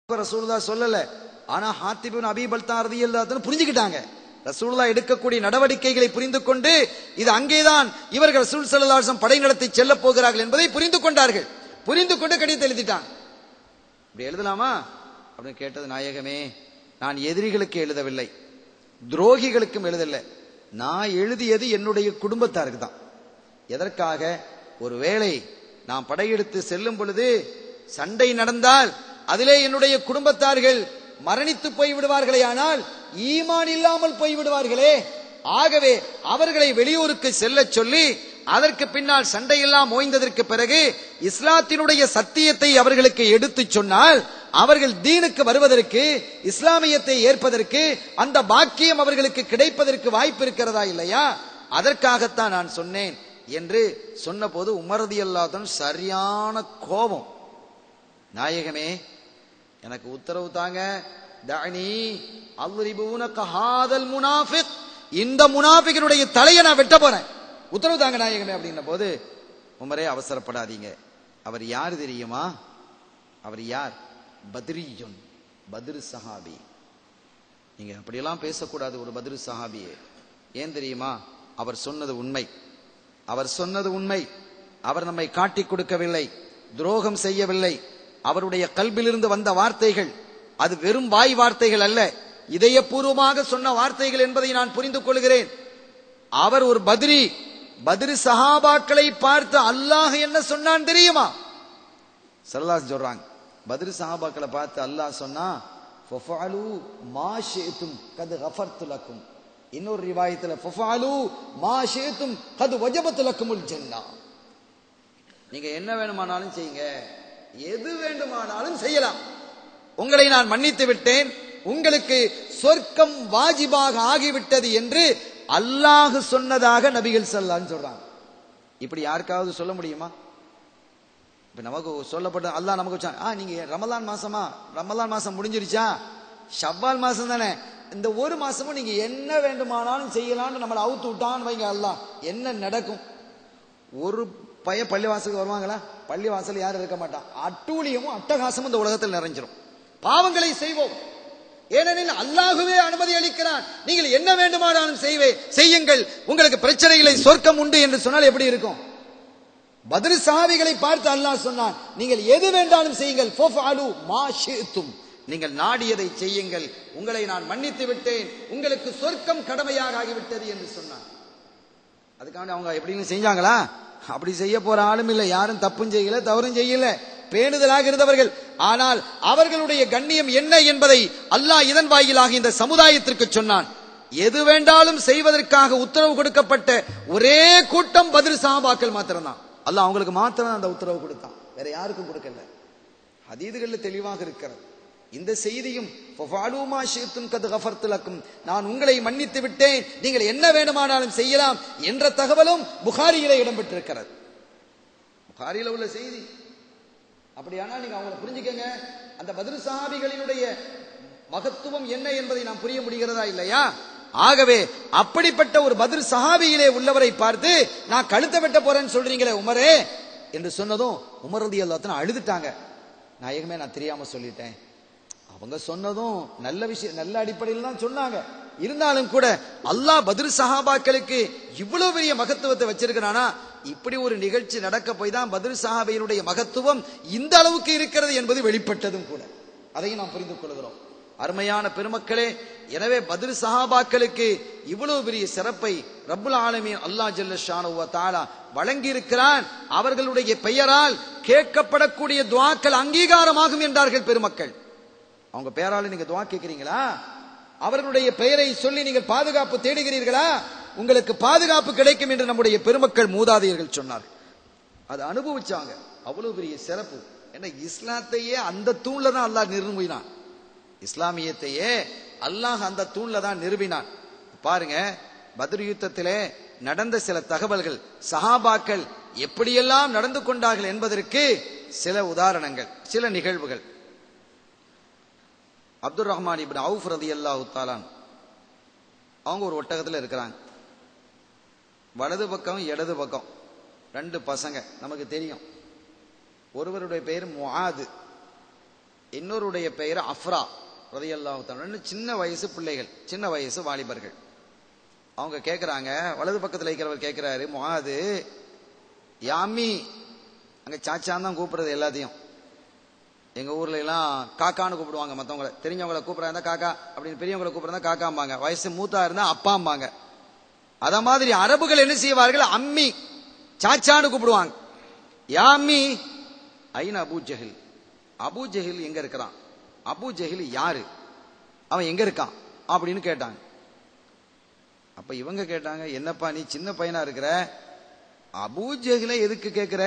ரசூலுல்லா சொல்லல ஆனா ஹாத்திபின் அபீபல் தான் ரதியல்லாத்துன்னு புரிஞ்சுக்கிட்டாங்க ரசூலுல்லா எடுக்கக்கூடிய நடவடிக்கைகளை புரிந்து கொண்டு இது அங்கேதான் இவர்கள் ரசூல் சல்லாசம் படை நடத்தி செல்ல போகிறார்கள் என்பதை புரிந்து கொண்டார்கள் புரிந்து கொண்டு கடிதத்தை எழுதிட்டாங்க இப்படி எழுதலாமா அப்படின்னு கேட்டது நாயகமே நான் எதிரிகளுக்கு எழுதவில்லை துரோகிகளுக்கும் எழுதல நான் எழுதியது என்னுடைய குடும்பத்தாருக்கு தான் எதற்காக ஒருவேளை நாம் படையெடுத்து செல்லும் பொழுது சண்டை நடந்தால் அதிலே என்னுடைய குடும்பத்தார்கள் மரணித்து போய் விடுவார்களே ஆனால் ஈமான் இல்லாமல் போய் விடுவார்களே ஆகவே அவர்களை வெளியூருக்கு செல்ல சொல்லி அதற்கு பின்னால் சண்டையெல்லாம் ஓய்ந்ததற்கு பிறகு இஸ்லாத்தினுடைய சத்தியத்தை அவர்களுக்கு எடுத்து சொன்னால் அவர்கள் தீனுக்கு வருவதற்கு இஸ்லாமியத்தை ஏற்பதற்கு அந்த பாக்கியம் அவர்களுக்கு கிடைப்பதற்கு வாய்ப்பு இருக்கிறதா இல்லையா அதற்காகத்தான் நான் சொன்னேன் என்று சொன்னபோது உமரதி அல்லாதன் சரியான கோபம் நாயகமே எனக்கு உத்தரவு தாங்க தனி அல்லிபூனக ஹாதல் முனாஃபிக் இந்த முனாஃபிகனுடைய தலையை நான் வெட்ட போறேன் உத்தரவு தாங்க நாயகமே அப்படின்ன போது உமரே அவசரப்படாதீங்க அவர் யார் தெரியுமா அவர் யார் பத்ரியுன் பத்ரு சஹாபி நீங்க அப்படியெல்லாம் பேசக்கூடாது ஒரு பத்ரு சஹாபியே ஏன் தெரியுமா அவர் சொன்னது உண்மை அவர் சொன்னது உண்மை அவர் நம்மை காட்டிக் கொடுக்கவில்லை துரோகம் செய்யவில்லை அவருடைய கல்விலிருந்து வந்த வார்த்தைகள் அது வெறும் வாய் வார்த்தைகள் அல்ல இதயபூர்வமாக சொன்ன வார்த்தைகள் என்பதை நான் புரிந்து கொள்கிறேன் அவர் ஒரு பத்ரி பத்ரி சஹாபாக்களை பார்த்து அல்லாஹ் என்ன சொன்னான் தெரியுமா சல்லாஸ் சொல்றாங்க பத்ரி சஹாபாக்களை பார்த்து அல்லாஹ் சொன்னா ஃபஃபாலு மா ஷேத்தும் கது கஃபர்த்து லக்கும் இன்னொரு ரிவாயத்துல ஃபஃபாலு மா ஷேத்தும் கது வஜபத்து லக்குமுல் ஜன்னா நீங்க என்ன வேணுமானாலும் செய்யுங்க எது வேண்டுமானாலும் செய்யலாம் உங்களை நான் மன்னித்து விட்டேன் உங்களுக்கு சொர்க்கம் வாஜிபாக ஆகிவிட்டது என்று அல்லாஹ் சொன்னதாக நபிகள் சொல்லான்னு சொல்றாங்க இப்படி யாருக்காவது சொல்ல முடியுமா இப்ப நமக்கு சொல்லப்பட்ட அல்லாஹ் நமக்கு வச்சான் ஆ நீங்க ரமலான் மாசமா ரமலான் மாசம் முடிஞ்சிருச்சா ஷவ்வால் மாசம் தானே இந்த ஒரு மாசமும் நீங்க என்ன வேண்டுமானாலும் செய்யலாம்னு நம்மளை அவுத்து விட்டான்னு வைங்க அல்லாஹ் என்ன நடக்கும் ஒரு பைய பள்ளிவாசலுக்கு வருவாங்களா பள்ளிவாசல் யாரும் இருக்க மாட்டான் அட்டூழியமும் அட்டகாசமும் இந்த உலகத்தில் நிறைஞ்சிரும் பாவங்களை செய்வோம் ஏனெனில் அல்லாஹுவே அனுமதி அளிக்கிறான் நீங்கள் என்ன வேண்டுமானாலும் செய்வே செய்யுங்கள் உங்களுக்கு பிரச்சனை இல்லை சொர்க்கம் உண்டு என்று சொன்னால் எப்படி இருக்கும் பதில் சாவிகளை பார்த்து அல்லாஹ் சொன்னான் நீங்கள் எது வேண்டாலும் செய்யுங்கள் ஃபஃபாலு மா ஷி'தும் நீங்கள் நாடியதை செய்யுங்கள் உங்களை நான் மன்னித்து விட்டேன் உங்களுக்கு சொர்க்கம் கடமையாக ஆகிவிட்டது என்று சொன்னான் அதுக்காண்டி அவங்க எப்படின்னு செஞ்சாங்களா அப்படி செய்ய போற ஆளும் இல்லை யாரும் தப்பும் செய்யல தவறும் செய்யல பேணுதலாக இருந்தவர்கள் ஆனால் அவர்களுடைய கண்ணியம் என்ன என்பதை அல்லாஹ் இதன் வாயிலாக இந்த சமுதாயத்திற்கு சொன்னான் எது வேண்டாலும் செய்வதற்காக உத்தரவு கொடுக்கப்பட்ட ஒரே கூட்டம் பதில் சாபாக்கள் மாத்திரம்தான் அல்லாஹ் அவங்களுக்கு மாத்திரம் அந்த உத்தரவு கொடுத்தான் வேற யாருக்கும் கொடுக்கல ஹதீதுகள்ல தெளிவாக இருக்கிறது இந்த செய்தியும் நான் உங்களை மன்னித்து விட்டேன் நீங்கள் என்ன வேண்டுமானாலும் செய்யலாம் என்ற தகவலும் புகாரியில இடம்பெற்றிருக்கிறது புகாரியில உள்ள செய்தி அப்படியானால் நீங்க அவங்களை புரிஞ்சுக்கங்க அந்த பதில் சஹாபிகளினுடைய மகத்துவம் என்ன என்பதை நாம் புரிய முடிகிறதா இல்லையா ஆகவே அப்படிப்பட்ட ஒரு பதில் சஹாபியிலே உள்ளவரை பார்த்து நான் கழுத்தை வெட்ட போறேன்னு சொல்றீங்களே உமரே என்று சொன்னதும் உமரதி எல்லாத்திനും அழுதுட்டாங்க நாயகமே நான் தெரியாம சொல்லிட்டேன் அவங்க சொன்னதும் நல்ல விஷயம் நல்ல அடிப்படையில் தான் சொன்னாங்க இருந்தாலும் கூட அல்லாஹ் பதில் சஹாபாக்களுக்கு இவ்வளவு பெரிய மகத்துவத்தை வச்சிருக்கிறானா இப்படி ஒரு நிகழ்ச்சி நடக்க போய் தான் பதில் சஹாபையினுடைய மகத்துவம் இந்த அளவுக்கு இருக்கிறது என்பது வெளிப்பட்டதும் கூட அதையும் நாம் புரிந்து கொள்கிறோம் அருமையான பெருமக்களே எனவே பதில் சஹாபாக்களுக்கு இவ்வளவு பெரிய சிறப்பை ரப்புல் ஆலமீன் அல்லாஹ் ஜல்ல ஷானுவ தாலா வழங்கி இருக்கிறான் அவர்களுடைய பெயரால் கேட்கப்படக்கூடிய துவாக்கள் அங்கீகாரமாகும் என்றார்கள் பெருமக்கள் அவங்க பெயரால நீங்க துவா கேட்கிறீங்களா அவர்களுடைய பெயரை சொல்லி நீங்கள் பாதுகாப்பு தேடுகிறீர்களா உங்களுக்கு பாதுகாப்பு கிடைக்கும் என்று நம்முடைய பெருமக்கள் மூதாதையர்கள் சொன்னார்கள் அதை அனுபவிச்சாங்க அவ்வளவு பெரிய சிறப்பு ஏன்னா இஸ்லாத்தையே அந்த தூண்ல தான் அல்லாஹ் நிறுவினான் இஸ்லாமியத்தையே அல்லாஹ் அந்த தூண்ல தான் நிறுவினான் பாருங்க பத்ர் யுத்தத்திலே நடந்த சில தகவல்கள் சஹாபாக்கள் எப்படியெல்லாம் நடந்து கொண்டார்கள் என்பதற்கு சில உதாரணங்கள் சில நிகழ்வுகள் அப்துல் ரஹ்மான் இபின் அவுஃப் ரதி அல்லாஹு தாலான் அவங்க ஒரு ஒட்டகத்தில் இருக்கிறாங்க வலது பக்கம் இடது பக்கம் ரெண்டு பசங்க நமக்கு தெரியும் ஒருவருடைய பெயர் முஆது இன்னொருடைய பெயர் அஃப்ரா ரதியல்லாஹு தஆலா சின்ன வயசு பிள்ளைகள் சின்ன வயசு வாலிபர்கள் அவங்க கேக்குறாங்க வலது பக்கத்துல இருக்கிறவர் கேக்குறாரு முகாது யாமி அங்க சாச்சான் தான் கூப்பிடுறது எல்லாத்தையும் எங்க ஊர்ல எல்லாம் காக்கான்னு கூப்பிடுவாங்க மத்தவங்கள தெரிஞ்சவங்கள கூப்பிடறா இருந்தா காக்கா அப்படின்னு பெரியவங்கள கூப்பிடுறா காக்காம்பாங்க வயசு மூத்தா இருந்தா அப்பாம்பாங்க அத மாதிரி அரபுகள் என்ன செய்வார்கள் அம்மி சாச்சான்னு கூப்பிடுவாங்க யா அம்மி ஐன் அபு ஜஹில் அபு ஜஹில் எங்க இருக்கிறான் அபு ஜஹில் யாரு அவன் எங்க இருக்கான் அப்படின்னு கேட்டாங்க அப்ப இவங்க கேட்டாங்க என்னப்பா நீ சின்ன பையனா இருக்கிற அபு ஜஹிலை எதுக்கு கேட்கிற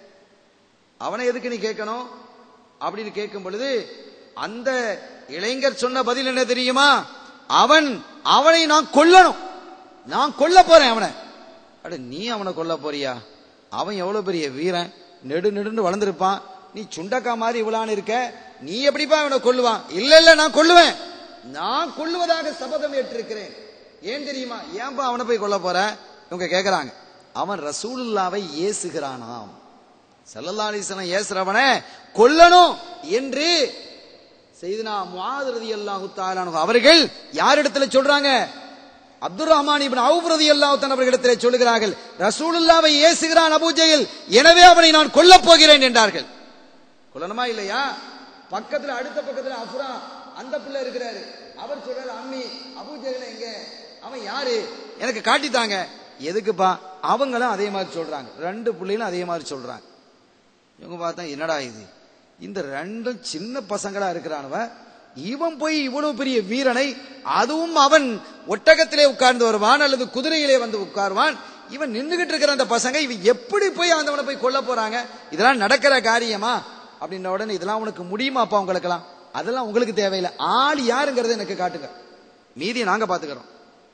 அவனை எதுக்கு நீ கேட்கணும் அப்படின்னு கேட்கும் பொழுது அந்த இளைஞர் சொன்ன பதில் என்ன தெரியுமா அவன் அவனை நான் கொல்லணும் நான் கொல்ல போறேன் அவனை அட நீ அவனை கொல்ல போறியா அவன் எவ்வளவு பெரிய வீரன் நெடு நெடுன்னு வளர்ந்திருப்பான் நீ சுண்டக்கா மாதிரி இவ்வளான்னு இருக்க நீ எப்படிப்பா அவனை கொல்லுவான் இல்ல இல்ல நான் கொல்லுவேன் நான் கொல்லுவதாக சபதம் ஏற்றிருக்கிறேன் ஏன் தெரியுமா ஏன்பா அவனை போய் கொல்ல போற இவங்க கேக்குறாங்க அவன் ரசூலுல்லாவை ஏசுகிறானாம் சல்லல்லா அலிஸ்லாம் ஏசுறவனை கொல்லணும் என்று செய்தினா முஆது அல்லாஹு தாலானு அவர்கள் யாரிடத்துல சொல்றாங்க அப்துல் ரஹ்மான் இப்னு அவுப் ரலியல்லாஹு தஆலா அவர்களிடத்திலே சொல்லுகிறார்கள் ரசூலுல்லாவை ஏசுகிறான் அபூ ஜஹல் எனவே அவனை நான் கொல்லப் போகிறேன் என்றார்கள் கொல்லணுமா இல்லையா பக்கத்துல அடுத்த பக்கத்துல அஃப்ரா அந்த பிள்ளை இருக்கிறாரு அவர் சொல்றாரு அம்மி அபூ ஜஹல் எங்க அவன் யாரு எனக்கு காட்டித்தாங்க எதுக்குப்பா அவங்களும் அதே மாதிரி சொல்றாங்க ரெண்டு பிள்ளைகளும் அதே மாதிரி சொல்றாங்க இவங்க பார்த்தா என்னடா இது இந்த ரெண்டும் சின்ன பசங்களா இருக்கிறானவ இவன் போய் இவ்வளவு பெரிய வீரனை அதுவும் அவன் ஒட்டகத்திலே உட்கார்ந்து வருவான் அல்லது குதிரையிலே வந்து உட்காருவான் இவன் நின்றுகிட்டு இருக்கிற அந்த பசங்க இவன் எப்படி போய் ஆண்டவனை போய் கொல்ல போறாங்க இதெல்லாம் நடக்கிற காரியமா அப்படின்ன உடனே இதெல்லாம் உனக்கு முடியுமாப்பா உங்களுக்கெல்லாம் அதெல்லாம் உங்களுக்கு தேவையில்லை ஆள் யாருங்கிறத எனக்கு காட்டுங்க மீதியை நாங்க பாத்துக்கிறோம்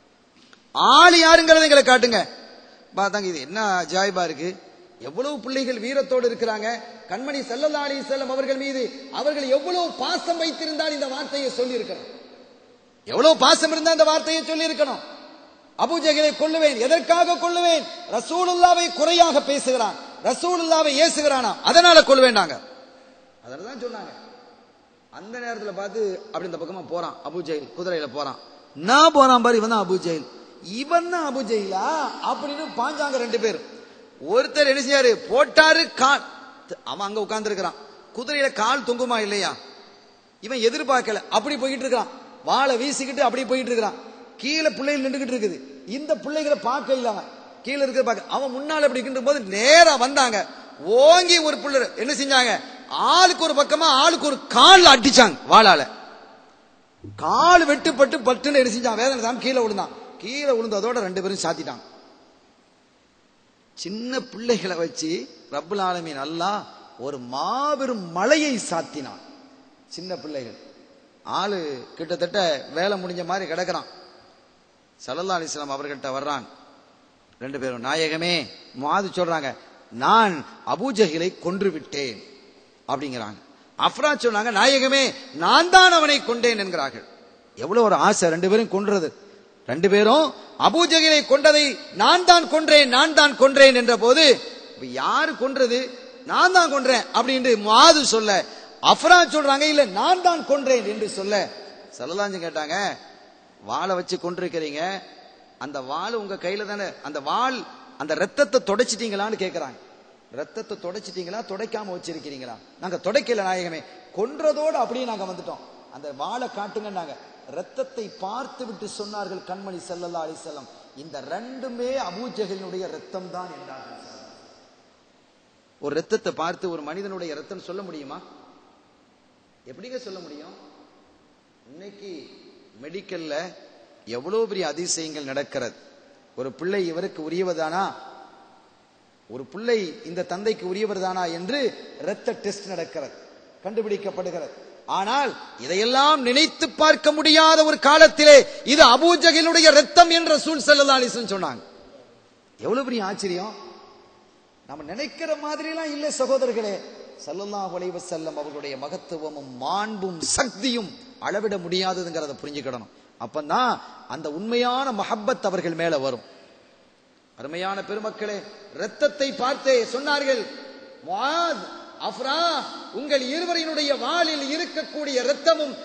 ஆள் யாருங்கிறத எங்களை காட்டுங்க பார்த்தாங்க இது என்ன அஜாயிபா இருக்கு எவ்வளவு பிள்ளைகள் வீரத்தோடு இருக்கிறாங்க கண்மணி செல்லல்லா அலி செல்லம் அவர்கள் மீது அவர்கள் எவ்வளவு பாசம் வைத்திருந்தால் இந்த வார்த்தையை சொல்லி இருக்கணும் எவ்வளவு பாசம் இருந்தா இந்த வார்த்தையை சொல்லி இருக்கணும் அபுஜகளை கொள்ளுவேன் எதற்காக கொள்ளுவேன் ரசூலுல்லாவை குறையாக பேசுகிறான் ரசூலுல்லாவை ஏசுகிறானா அதனால கொள்ளுவேன் நாங்க அதனாலதான் சொன்னாங்க அந்த நேரத்துல பார்த்து அப்படி இந்த பக்கமா போறான் அபுஜெயில் குதிரையில போறான் நான் போறான் பாரு இவன் தான் அபுஜெயில் இவன் தான் அபுஜெயிலா அப்படின்னு பாஞ்சாங்க ரெண்டு பேரும் ஒருத்தர் என்ன செய்யாரு போட்டாரு கால் அவன் அங்க உட்கார்ந்து இருக்கிறான் குதிரையில கால் தொங்குமா இல்லையா இவன் எதிர்பார்க்கல அப்படி போயிட்டு இருக்கான் வாழை வீசிக்கிட்டு அப்படி போயிட்டு இருக்கிறான் கீழே பிள்ளைகள் நின்றுகிட்டு இருக்குது இந்த பிள்ளைகளை பார்க்க இல்லாம கீழே இருக்கிற பார்க்க அவன் முன்னால அப்படி இருக்கின்ற போது நேரா வந்தாங்க ஓங்கி ஒரு பிள்ளை என்ன செஞ்சாங்க ஆளுக்கு ஒரு பக்கமா ஆளுக்கு ஒரு கால் அடிச்சாங்க வாளால கால் வெட்டுப்பட்டு பட்டுன்னு என்ன செஞ்சான் வேதனை தான் கீழே விழுந்தான் கீழே விழுந்ததோட ரெண்டு பேரும் சாத்திட்டாங்க சின்ன பிள்ளைகளை வச்சு ரப்புல் ஆலமீன் அல்லாஹ் ஒரு மாபெரும் மலையை சாத்தினான் சின்ன பிள்ளைகள் ஆளு கிட்டத்தட்ட வேலை முடிஞ்ச மாதிரி கிடக்குறான் சல்லல்லா அலிஸ்லாம் அவர்கிட்ட வர்றான் ரெண்டு பேரும் நாயகமே மாது சொல்றாங்க நான் அபூஜஹிலை கொன்று விட்டேன் அப்படிங்கிறாங்க அஃப்ரா சொன்னாங்க நாயகமே நான் தான் அவனை கொண்டேன் என்கிறார்கள் எவ்வளவு ஒரு ஆசை ரெண்டு பேரும் கொன்றது ரெண்டு பேரும் அபூஜகிலை கொண்டதை நான் தான் கொன்றேன் நான் தான் கொன்றேன் என்ற போது இப்ப யாரு கொன்றது நான் தான் கொன்றேன் அப்படின்னு மாது சொல்ல அஃப்ரா சொல்றாங்க இல்ல நான் தான் கொன்றேன் என்று சொல்ல சல்லலாஞ்சு கேட்டாங்க வாளை வச்சு கொண்டிருக்கிறீங்க அந்த வாள் உங்க கையில தானே அந்த வாள் அந்த ரத்தத்தை தொடச்சிட்டீங்களான்னு கேக்குறாங்க ரத்தத்தை தொடச்சிட்டீங்களா துடைக்காம வச்சிருக்கிறீங்களா நாங்க துடைக்கல நாயகமே கொன்றதோடு அப்படியே நாங்க வந்துட்டோம் அந்த வாளை காட்டுங்கன்னாங்க ரத்தத்தை பார்த்து விட்டு சொன்னார்கள் கண்மணி செல்லல்லா அலிசல்லம் இந்த ரெண்டுமே அபூஜகலினுடைய ரத்தம் தான் என்றார்கள் ஒரு ரத்தத்தை பார்த்து ஒரு மனிதனுடைய ரத்தம் சொல்ல முடியுமா எப்படிங்க சொல்ல முடியும் இன்னைக்கு மெடிக்கல்ல எவ்வளவு பெரிய அதிசயங்கள் நடக்கிறது ஒரு பிள்ளை இவருக்கு உரியவதானா ஒரு பிள்ளை இந்த தந்தைக்கு உரியவர்தானா என்று இரத்த டெஸ்ட் நடக்கிறது கண்டுபிடிக்கப்படுகிறது ஆனால் இதையெல்லாம் நினைத்து பார்க்க முடியாத ஒரு காலத்திலே இது அபூஜகிலுடைய ரத்தம் என்ற சூழ் செல்லதாலிசன் சொன்னாங்க எவ்வளவு பெரிய ஆச்சரியம் நம்ம நினைக்கிற மாதிரி எல்லாம் இல்ல சகோதரர்களே சல்லல்லாஹு அலைஹி வஸல்லம் அவர்களுடைய மகத்துவமும் மாண்பும் சக்தியும் அளவிட முடியாததுங்கிறத புரிஞ்சுக்கிடணும் அப்பதான் அந்த உண்மையான மஹப்பத் அவர்கள் மேல வரும் அருமையான பெருமக்களே ரத்தத்தை பார்த்தே சொன்னார்கள் முஆத் அஃப்ரா உங்கள் இருவரினுடைய வாளில் இருக்கக்கூடிய இரத்தமும்